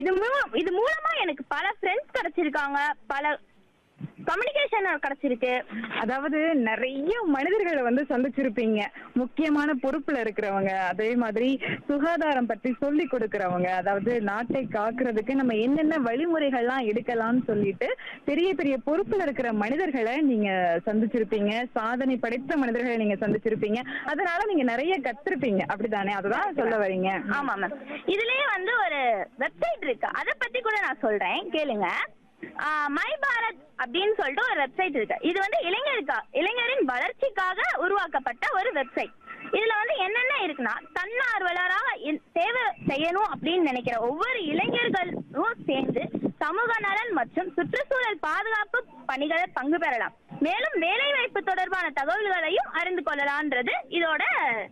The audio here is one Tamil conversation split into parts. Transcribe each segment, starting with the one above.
இது மூலம் இது மூலமா எனக்கு பல ஃப்ரெண்ட்ஸ் கிடைச்சிருக்காங்க பல கம்யூனிகேஷன் கிடைச்சிருக்கு அதாவது நிறைய மனிதர்களை வந்து சந்திச்சிருப்பீங்க முக்கியமான பொறுப்புல இருக்கிறவங்க அதே மாதிரி சுகாதாரம் பற்றி சொல்லி கொடுக்கறவங்க அதாவது நாட்டை காக்குறதுக்கு நம்ம என்னென்ன வழிமுறைகள்லாம் எடுக்கலாம்னு சொல்லிட்டு பெரிய பெரிய பொறுப்புல இருக்கிற மனிதர்களை நீங்க சந்திச்சிருப்பீங்க சாதனை படைத்த மனிதர்களை நீங்க சந்திச்சிருப்பீங்க அதனால நீங்க நிறைய கத்திருப்பீங்க அப்படிதானே அதுதான் சொல்ல வரீங்க ஆமா மேம் இதுலயே வந்து ஒரு வெப்சைட் இருக்கு அத பத்தி கூட நான் சொல்றேன் கேளுங்க மை பாரத் அப்படின்னு சொல்லிட்டு ஒரு வெப்சைட் இருக்கு இது வந்து இளைஞருக்கா இளைஞரின் வளர்ச்சிக்காக உருவாக்கப்பட்ட ஒரு வெப்சைட் இதுல வந்து என்னென்ன இருக்குன்னா தன்னார்வலராக இ- சேவை செய்யணும் அப்படின்னு நினைக்கிற ஒவ்வொரு இளைஞர்களும் சேர்ந்து சமூக நலன் மற்றும் சுற்றுச்சூழல் பாதுகாப்பு பணிகளில் பங்கு பெறலாம் மேலும் வேலைவாய்ப்பு தொடர்பான தகவல்களையும் அறிந்து கொள்ளலாம்ன்றது இதோட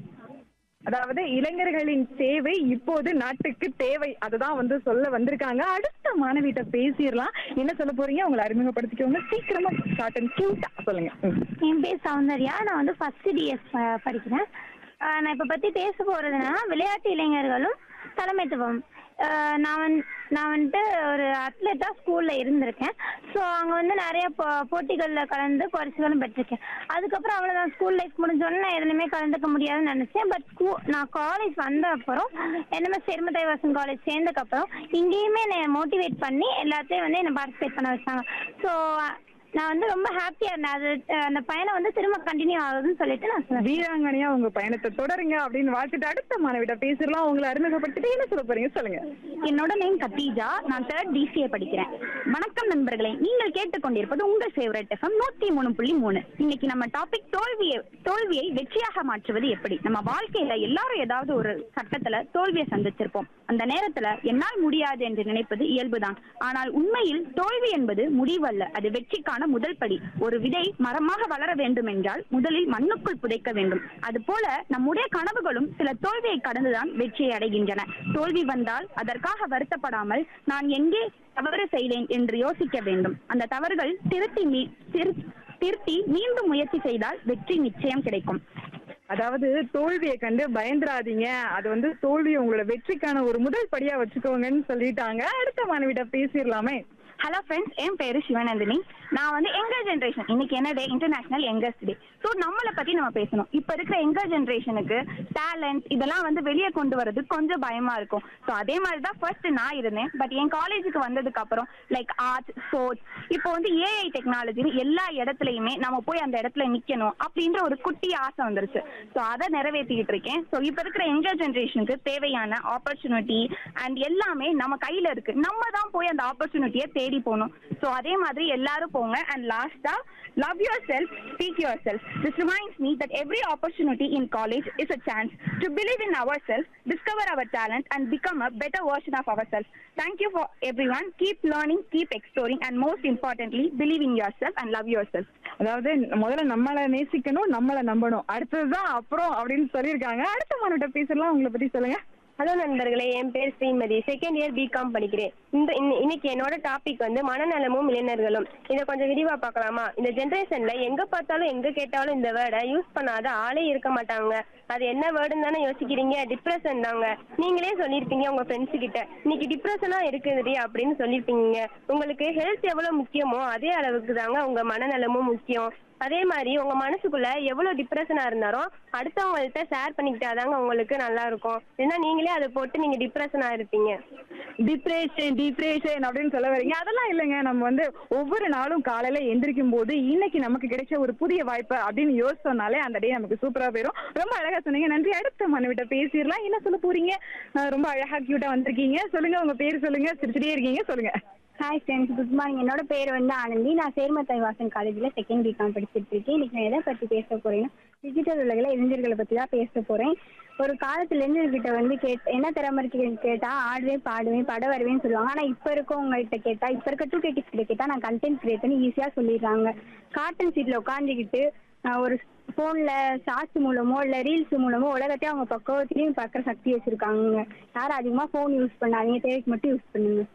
அதாவது இளைஞர்களின் சேவை இப்போது நாட்டுக்கு தேவை அதுதான் வந்து சொல்ல வந்திருக்காங்க அடுத்த மாணவிட்ட பேசிடலாம் என்ன சொல்ல போறீங்க உங்களை அறிமுகப்படுத்திக்கோங்க சீக்கிரமா ஷார்ட் அண்ட் கியூட்டா சொல்லுங்க ம். என் பேர் சௌந்தர்யா நான் வந்து ஃபர்ஸ்ட் டிஎஸ் படிக்கிறேன் ஆஹ் நான் இப்போ பற்றி பேச போகிறதுனா விளையாட்டு இளைஞர்களும் தலைமைத்துவம் ஆஹ் நான் வந்து நான் வந்துட்டு ஒரு அத்லெட்டாக ஸ்கூலில் இருந்திருக்கேன் ஸோ அங்கே வந்து நிறைய போ போட்டிகளில் கலந்து பரிசுகளும் பெற்றிருக்கேன் அதுக்கப்புறம் அவ்வளோதான் ஸ்கூல் லைஃப் முடிஞ்சோடனே நான் எதுலையுமே கலந்துக்க முடியாதுன்னு நினச்சேன் பட் ஸ்கூ நான் காலேஜ் வந்த அப்புறம் என்னமே செருமதைவாசன் காலேஜ் சேர்ந்தக்கப்புறம் இங்கேயுமே என்னை மோட்டிவேட் பண்ணி எல்லாத்தையும் வந்து என்னை பார்ட்டிசிபேட் பண்ண வச்சாங்க ஸோ நான் வந்து ரொம்ப ஹாப்பியா இருந்தேன் அது அஹ், அந்த பயணம் வந்து திரும்ப கண்டினியூ ஆகுதுன்னு சொல்லிட்டு நான் சொல்றேன் வீராங்கனையா உங்க பயணத்தை தொடருங்க அப்படின்னு வாழ்த்துட்டு அடுத்த மாணவிட்ட பேசிடலாம் உங்களை அறிமுகப்படுத்திட்டு என்ன சொல்ல போறீங்க சொல்லுங்க என்னோட நேம் கத்தீஜா நான் தேர்ட் டிசிஏ படிக்கிறேன் வணக்கம் நண்பர்களே நீங்கள் கேட்டுக்கொண்டிருப்பது உங்கள் ஃபேவரட் எஃப்எம் நூத்தி மூணு புள்ளி மூணு இன்னைக்கு நம்ம டாபிக் தோல்வியை தோல்வியை வெற்றியாக மாற்றுவது எப்படி நம்ம வாழ்க்கையில எல்லாரும் ஏதாவது ஒரு கட்டத்துல தோல்வியை சந்திச்சிருப்போம் அந்த நேரத்துல என்னால் முடியாது என்று நினைப்பது இயல்புதான் ஆனால் உண்மையில் தோல்வி என்பது முடிவல்ல அது வெற்றிக்கான முதல் படி ஒரு விதை மரமாக வளர வேண்டும் என்றால் முதலில் மண்ணுக்குள் புதைக்க வேண்டும் அதுபோல நம்முடைய கனவுகளும் சில தோல்வியை கடந்துதான் வெற்றியை அடைகின்றன தோல்வி வந்தால் அதற்காக வருத்தப்படாமல் நான் எங்கே தவறு செய்தேன் என்று யோசிக்க வேண்டும் அந்த தவறுகள் திருத்தி மீ- திரு- திருத்தி மீண்டும் முயற்சி செய்தால் வெற்றி நிச்சயம் கிடைக்கும் அதாவது தோல்வியை கண்டு பயந்துராதீங்க அது வந்து தோல்வி உங்களோட வெற்றிக்கான ஒரு முதல் படியா வச்சுக்கோங்கன்னு சொல்லிட்டாங்க அடுத்த மாணவிட்ட பேசிடலாமே ஹலோ ஃப்ரெண்ட்ஸ் என் பேரு சிவநந்தினி நான் வந்து எங்கர் ஜென்ரேஷன் இன்னைக்கு என்ன day international youngest day so நம்மளை பத்தி நம்ம பேசணும் இப்போ இருக்கிற எங்கர் ஜென்ரேஷனுக்கு டேலண்ட் இதெல்லாம் வந்து வெளியே கொண்டு வரது கொஞ்சம் பயமா இருக்கும் ஸோ அதே மாதிரி தான் ஃபர்ஸ்ட் நான் இருந்தேன் பட் என் காலேஜுக்கு வந்ததுக்கு அப்புறம் லைக் ஆர்ட்ஸ் ஸ்போர்ட்ஸ் இப்போ வந்து ஏஐ டெக்னாலஜின்னு எல்லா இடத்துலையுமே நம்ம போய் அந்த இடத்துல நிக்கணும் அப்படின்ற ஒரு குட்டி ஆசை வந்துருச்சு ஸோ அதை நிறைவேற்றிக்கிட்டு இருக்கேன் ஸோ இப்போ இருக்கிற எங்கர் ஜென்ரேஷனுக்கு தேவையான ஆப்பர்ச்சுனிட்டி அண்ட் எல்லாமே நம்ம கையில இருக்கு நம்ம தான் போய் அந்த ஆப்பர்ச்சுனிட்டியை தேடி போகணும் ஸோ அதே மாதிரி எல்லாரும் போங்க அண்ட் லாஸ்டா love yourself speak yourself this reminds me that every opportunity in college is a chance to believe in ourself discover our talent and become a better version of ourself thank you for everyone keep learning keep exploring and most importantly believe in yourself and love yourself அதாவது முதல்ல நம்மள நேசிக்கணும் நம்மள நம்பணும் அடுத்ததுதான் அப்புறம் அப்படின்னு சொல்லியிருக்காங்க அடுத்த மாணவிட்ட பேசிடலாம் உங்களை பத்தி சொல்லுங்க ஹலோ நண்பர்களே என் பேர் ஸ்ரீமதி செகண்ட் இயர் பிகாம் படிக்கிறேன் இந்த இன்ன- இன்னைக்கு என்னோட டாபிக் வந்து மனநலமும் இளைஞர்களும் இதை கொஞ்சம் விரிவா பார்க்கலாமா இந்த ஜென்ரேஷன்ல எங்க பார்த்தாலும் எங்க கேட்டாலும் இந்த வேர்டை யூஸ் பண்ணாத ஆளே இருக்க மாட்டாங்க அது என்ன வேர்டுன்னு தானே யோசிக்கிறீங்க டிப்ரெஷன் தாங்க நீங்களே சொல்லியிருப்பீங்க உங்க ஃப்ரெண்ட்ஸ் கிட்ட இன்னைக்கு டிப்ரெஷனா இருக்குதுடி அப்படின்னு சொல்லியிருப்பீங்க உங்களுக்கு ஹெல்த் எவ்வளவு முக்கியமோ அதே அளவுக்கு தாங்க உங்க மனநலமும் முக்கியம் அதே மாதிரி உங்க மனசுக்குள்ள எவ்வளவு டிப்ரெஷனா இருந்தாலும் அடுத்தவங்கள்ட்ட ஷேர் பண்ணிக்கிட்டாதாங்க உங்களுக்கு நல்லா இருக்கும் ஏன்னா நீங்களே அதை போட்டு நீங்க டிப்ரெஷனா இருப்பீங்க டிப்ரெஷன் டிப்ரெஷன் அப்படின்னு சொல்ல வரீங்க அதெல்லாம் இல்லைங்க நம்ம வந்து ஒவ்வொரு நாளும் காலையில எந்திரிக்கும் போது இன்னைக்கு நமக்கு கிடைச்ச ஒரு புதிய வாய்ப்பு அப்படின்னு யோசிச்சோம்னாலே அந்த டே நமக்கு சூப்பரா போயிடும் ரொம்ப அழகா சொன்னீங்க நன்றி அடுத்த மனுவிட்ட பேசிடலாம் என்ன சொல்ல போறீங்க அஹ் ரொம்ப அழகா கியூட்டா வந்திருக்கீங்க சொல்லுங்க உங்க பேர் சொல்லுங்க சிரிச்சுட்டே இருக்கீங்க சொல்லுங்க ஹாய் ஃப்ரெண்ட்ஸ் குட் மார்னிங் என்னோட பேர் வந்து ஆனந்தி நான் சேர்மத்தை வாசன் காலேஜில் செகண்ட் பிகாம் படிச்சுட்டு இருக்கேன் இன்னைக்கு நான் எதை பற்றி பேச போறேன்னா டிஜிட்டல் உலகில் இளைஞர்களை பற்றி தான் பேச போறேன் ஒரு காலத்துல இளைஞர்கிட்ட வந்து கேட் என்ன திறமை இருக்கு கேட்டா ஆடுவேன் பாடுவேன் பட வருவேன்னு சொல்லுவாங்க ஆனா இப்ப இருக்கவங்ககிட்ட கேட்டா இப்ப இருக்க டூ கேட்டிஸ் கிட்ட கேட்டா நான் கண்டென்ட் கிரியேட் பண்ணி ஈஸியா சொல்லிடுறாங்க காட்டன் சீட்ல உட்காந்துக்கிட்டு ஒரு ஃபோன்ல ஷார்ட்ஸ் மூலமோ இல்ல ரீல்ஸ் மூலமோ உலகத்தையும் அவங்க பக்கத்துலயும் பார்க்குற சக்தி வச்சிருக்காங்க யாரும் அதிகமா ஃபோன் யூஸ் பண்ணாதீங்க தேவைக்கு மட்டும் யூஸ் பண்ணுங்க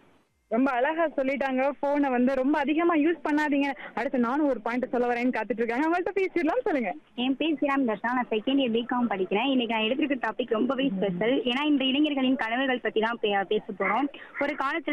ரொம்ப அழகா சொல்லிட்டாங்க போனை வந்து ரொம்ப அதிகமா யூஸ் பண்ணாதீங்க அடுத்து நானும் ஒரு பாயிண்ட் சொல்ல வரேன்னு காத்துட்டு இருக்காங்க அவங்கள்ட்ட பேசிடலாம் சொல்லுங்க என் பேர் சிராம் தர்ஷனா நான் செகண்ட் இயர் பிகாம் படிக்கிறேன் இன்னைக்கு நான் எடுத்திருக்க டாபிக் ரொம்பவே ஸ்பெஷல் ஏன்னா இந்த இளைஞர்களின் கனவுகள் பத்தி தான் பே- பேச போறோம் ஒரு காலத்துல